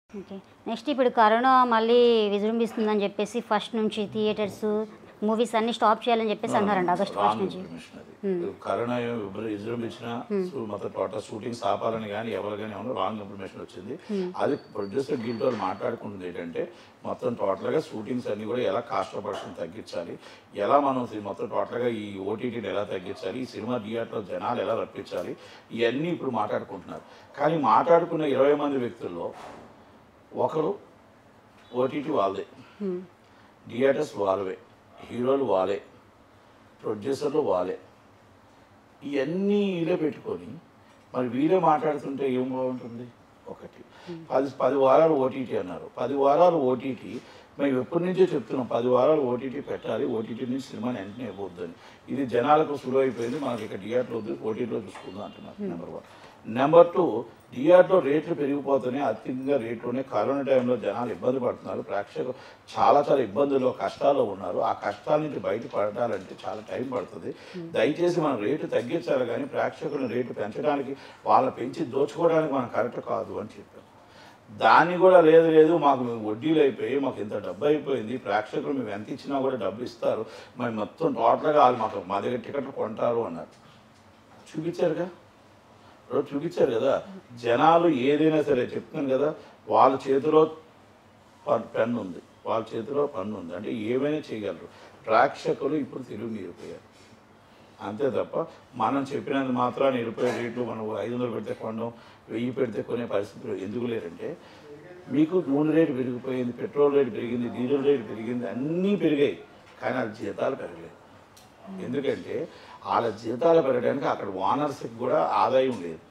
okay next ఇప్పుడు corona మళ్ళీ విజృంభిస్తుందని చెప్పేసి ఫస్ట్ నుంచి థియేటర్స్ మూవీస్ అన్ని స్టాప్ చేయాలని చెప్పేసి అన్నారండి ఆగస్ట్ ఫస్ట్ రాంగ్ నుంచి ఇన్ఫర్మేషన్ అది కరోనా విజృంభించిన సో మొత్తం టోటల్ షూటింగ్స్ ఆపాలని కానీ ఎవరు కానీ ఏమన్నా రాంగ్ ఇన్ఫర్మేషన్ వచ్చింది అది ప్రొడ్యూసర్ గిల్డ్ వాళ్ళు మాట్లాడుకుంటుంది ఏంటంటే మొత్తం టోటల్గా షూటింగ్స్ అన్ని కూడా ఎలా కాస్ట్ ఆఫ్ ప్రొడక్షన్ తగ్గించాలి ఎలా మనం సి- మొత్తం టోటల్గా ఈ ఓటీటీని ఎలా తగ్గించాలి ఈ సినిమా థియేటర్లో జనాలు ఎలా రప్పించాలి ఇవన్నీ ఇప్పుడు మాట్లాడుకుంటున్నారు కానీ మాట్లాడుకున్న ఇరవై మంది వ్యక్తుల్లో ఒకరు ఓటీటీ వాళ్ళదే థియేటర్స్ వాళ్ళవే హీరోలు వాళ్ళే ప్రొడ్యూసర్లు వాళ్ళే ఇవన్నీ వీళ్ళే పెట్టుకొని మరి వీళ్ళే మాట్లాడుతుంటే ఏం బాగుంటుంది ఒకటి పది పది వారాలు ఓటీటీ అన్నారు పది వారాలు ఓటీటీ మేము ఎప్పటి నుంచో చెప్తున్నాం పది వారాలు ఓటీటీ పెట్టాలి ఓటీటీ నుంచి సినిమాని వెంటనే ఇవ్వద్దని ఇది జనాలకు సులువు అయిపోయింది మనకి ఇక్కడ థియేటర్ వద్దు ఓటీటీలో చూసుకుందాం అంటున్నారు నెంబర్ వన్ నెంబర్ టూ థియేటర్లో రేట్లు పెరిగిపోతున్నాయి అత్యధికంగా రేట్లోనే కరోనా టైంలో జనాలు ఇబ్బంది పడుతున్నారు ప్రేక్షకులు చాలా చాలా ఇబ్బందుల్లో కష్టాల్లో ఉన్నారు ఆ కష్టాల నుంచి బయటపడాలంటే చాలా టైం పడుతుంది దయచేసి మనం రేటు తగ్గించాలి కానీ ప్రేక్షకులను రేటు పెంచడానికి వాళ్ళని పెంచి దోచుకోవడానికి మనం కరెక్ట్ కాదు అని చెప్పాం దాన్ని కూడా లేదు లేదు మాకు మేము వడ్డీలు అయిపోయి మాకు ఇంత డబ్బు అయిపోయింది ప్రేక్షకులు మేము ఎంత ఇచ్చినా కూడా డబ్బు ఇస్తారు మరి మొత్తం టోటల్గా వాళ్ళు మాకు మా దగ్గర టికెట్లు కొంటారు అన్నారు చూపించారుగా రోజు చూపించారు కదా జనాలు ఏదైనా సరే చెప్తున్నాను కదా వాళ్ళ చేతిలో ప- పెన్ను ఉంది వాళ్ళ చేతిలో పన్ను ఉంది అంటే ఏమైనా చేయగలరు ప్రేక్షకులు ఇప్పుడు తెలుగు మీరిపోయారు అంతే తప్ప మనం చెప్పినంత మాత్రాన్ని నిరుపయోగ రేట్లు మనం ఐదు వందలు పెడితే కొనడం వెయ్యి పెడితే కొనే పరిస్థితులు ఎందుకు లేరంటే మీకు నూనె రేటు పెరిగిపోయింది పెట్రోల్ రేటు పెరిగింది డీజిల్ రేటు పెరిగింది అన్నీ పెరిగాయి కానీ వాళ్ళ జీతాలు పెరగలేదు ఎందుకంటే వాళ్ళ జీతాలు పెరగడానికి అక్కడ ఓనర్స్కి కూడా ఆదాయం లేదు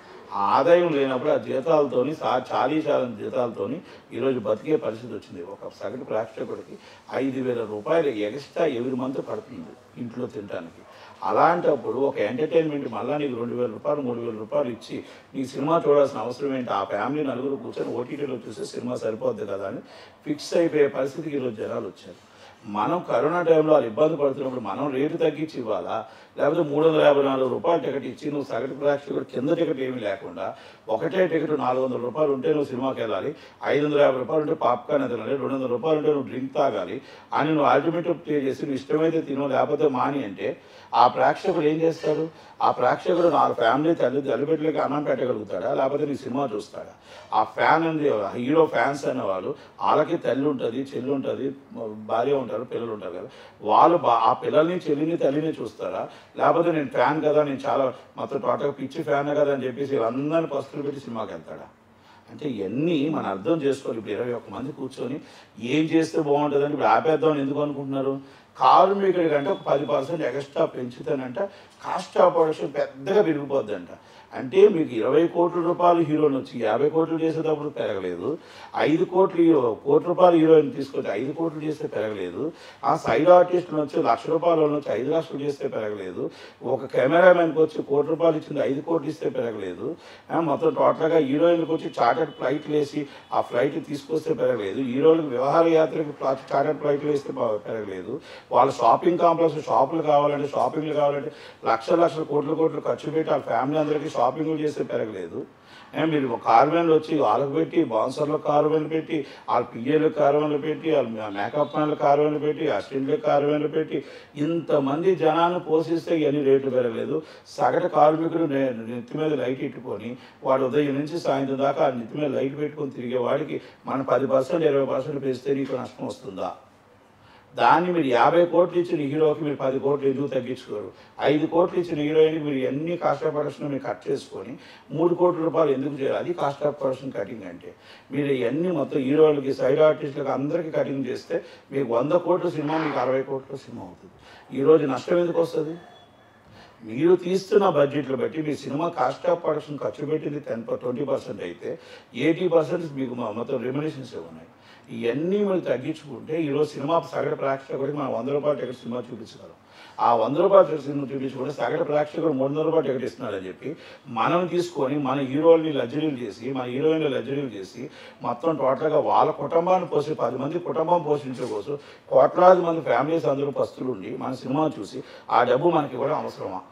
ఆ ఆదాయం లేనప్పుడు ఆ జీతాలతోని సా చాలీ చాలని జీతాలతోని ఈరోజు బతికే పరిస్థితి వచ్చింది ఒక సగటు ప్రేక్షకుడికి ఐదు వేల రూపాయలు ఎక్స్ట్రా ఎవరి మంత్ పడుతుంది ఇంట్లో తినడానికి అలాంటప్పుడు ఒక ఎంటర్టైన్మెంట్ మళ్ళీ నీకు రెండు వేల రూపాయలు మూడు వేల రూపాయలు ఇచ్చి నీ సినిమా చూడాల్సిన అవసరం ఏంటి ఆ ఫ్యామిలీ నలుగురు కూర్చొని ఓటీటీలో చూస్తే సినిమా సరిపోద్ది కదా అని ఫిక్స్ అయిపోయే పరిస్థితికి ఈరోజు జనాలు వచ్చారు మనం కరోనా టైంలో వాళ్ళు ఇబ్బంది పడుతున్నప్పుడు మనం రేటు తగ్గించి ఇవ్వాలా లేకపోతే మూడు వందల యాభై నాలుగు రూపాయలు టికెట్ ఇచ్చి నువ్వు సగటు ప్రేక్షకుడు కింద టికెట్ ఏమీ లేకుండా ఒకటే టికెట్ నాలుగు వందల రూపాయలు ఉంటే నువ్వు సినిమాకి వెళ్ళాలి ఐదు వందల యాభై రూపాయలు ఉంటే పాప్కార్న్ తినాలి రెండు వందల రూపాయలు ఉంటే నువ్వు డ్రింక్ తాగాలి అని నువ్వు అల్టిమేటివ్ పే చేసి నువ్వు ఇష్టమైతే తిను లేకపోతే మాని అంటే ఆ ప్రేక్షకుడు ఏం చేస్తాడు ఆ ప్రేక్షకుడు నాలుగు ఫ్యామిలీ తల్లి తల్లిబిడ్డలకి అన్నం పెట్టగలుగుతాడా లేకపోతే నీ సినిమా చూస్తాడా ఆ ఫ్యాన్ అనేది హీరో ఫ్యాన్స్ అనేవాళ్ళు వాళ్ళకి తల్లి ఉంటుంది చెల్లి ఉంటుంది భార్య ఉంటారు పిల్లలు ఉంటారు కదా వాళ్ళు బా- ఆ పిల్లల్ని చెల్లిని తల్లిని చూస్తారా లేకపోతే నేను ఫ్యాన్ కదా నేను చాలా మొత్తం టోటల్ పిచ్చి ఫ్యాన్ కదా అని చెప్పేసి వీళ్ళందరినీ పస్తులు పెట్టి సినిమాకి వెళ్తాడా అంటే ఇవన్నీ మనం అర్థం చేసుకోవాలి ఇప్పుడు ఇరవై ఒక్క మంది కూర్చొని ఏం చేస్తే బాగుంటుందని ఇప్పుడు ఆపేద్దామని ఎందుకు అనుకుంటున్నారు కార్మికుడి కంటే ఒక పది పర్సెంట్ ఎక్స్ట్రా పెంచుతానంట కాస్ట్ ఆఫ్ ప్రొడక్షన్ పెద్దగా పెరిగిపోద్దంట అంటే మీకు ఇరవై కోట్ల రూపాయలు హీరోని వచ్చి యాభై కోట్లు చేసేటప్పుడు పెరగలేదు ఐదు కోట్లు హీరో కోటి రూపాయలు హీరోయిన్ తీసుకొచ్చి ఐదు కోట్లు చేస్తే పెరగలేదు ఆ సైడ్ ఆర్టిస్ట్ని వచ్చి లక్ష రూపాయల వాళ్ళని వచ్చి ఐదు లక్షలు చేస్తే పెరగలేదు ఒక కెమెరామెన్కి వచ్చి కోటి రూపాయలు ఇచ్చింది ఐదు కోట్లు ఇస్తే పెరగలేదు ఆ, మొత్తం టోటల్గా హీరోయిన్కి వచ్చి చార్టర్డ్ ఫ్లైట్లు వేసి ఆ ఫ్లైట్ తీసుకొస్తే పెరగలేదు హీరోలకు వ్యవహార యాత్రకు చార్టర్డ్ ఫ్లైట్లు వేస్తే ప- పెరగలేదు వాళ్ళ షాపింగ్ కాంప్లెక్స్ షాపులు కావాలంటే షాపింగ్లు కావాలంటే లక్షల లక్షల కోట్ల కోట్లు ఖర్చు పెట్టి వాళ్ళ ఫ్యామిలీ అందరికీ షాపింగ్లు చేస్తే పెరగలేదు ఏ, మీరు కార్వెన్లు వచ్చి వాళ్ళకి పెట్టి బాన్సర్లకు కార్వెన్లు పెట్టి వాళ్ళ పిఏలకు కార్వెన్లు పెట్టి వాళ్ళ మేకప్ మ్యాన్లు కార్వెన్లు పెట్టి అసిస్టెంట్లకు కార్వెన్లు పెట్టి ఇంతమంది జనాన్ని పోషిస్తే ఇవన్నీ రేట్లు పెరగలేదు సగటు కార్మికుడు నే- నెత్తి మీద లైట్ ఇట్టుకొని వాడు ఉదయం నుంచి సాయంత్రం దాకా ఆ నెత్తి మీద లైట్ పెట్టుకొని తిరిగే వాడికి మన పది పర్సెంట్ ఇరవై పర్సెంట్ పెంచితే నీకు నష్టం వస్తుందా దాన్ని మీరు యాభై కోట్లు ఇచ్చిన హీరోకి మీరు పది కోట్లు ఎందుకు తగ్గించుకోరు ఐదు కోట్లు ఇచ్చిన హీరోయిన్కి మీరు ఎన్ని కాస్ట్ ఆఫ్ ప్రొడక్షన్ మీరు కట్ చేసుకొని మూడు కోట్ల రూపాయలు ఎందుకు చేయాలి అది కాస్ట్ ఆఫ్ ప్రొడక్షన్ కటింగ్ అంటే మీరు ఇవన్నీ మొత్తం హీరోలకి సైడ్ ఆర్టిస్టులకు అందరికీ కటింగ్ చేస్తే మీకు వంద కోట్ల సినిమా మీకు అరవై కోట్ల సినిమా అవుతుంది ఈరోజు నష్టం ఎందుకు వస్తుంది మీరు తీస్తున్న బడ్జెట్లు బట్టి మీ సినిమా కాస్ట్ ఆఫ్ ప్రొడక్షన్ ఖర్చు పెట్టింది టెన్ ట్వంటీ పర్సెంట్ అయితే ఎయిటీ పర్సెంట్ మీకు మా- మొత్తం రెమ్యునేషన్స్ ఉన్నాయి ఇవన్నీ మీరు తగ్గించుకుంటే ఈరోజు సినిమా సగటు ప్రేక్షకుడికి మనం వంద రూపాయల టికెట్ సినిమా చూపించగలం ఆ వంద రూపాయల టికెట్ సినిమా చూపించుకుంటే సగటు ప్రేక్షకుడు మూడు వందల రూపాయల టికెట్ ఇస్తున్నాడని చెప్పి మనం తీసుకొని మన హీరోల్ని లగ్జరీలు చేసి మన హీరోయిన్లు లగ్జరీలు చేసి మొత్తం టోటల్గా వాళ్ళ కుటుంబాన్ని పోసి పది మంది కుటుంబం పోషించే కోసం కోట్లాది మంది ఫ్యామిలీస్ అందరూ పస్తులు ఉండి మన సినిమా చూసి ఆ డబ్బు మనకి ఇవ్వడం అవసరమా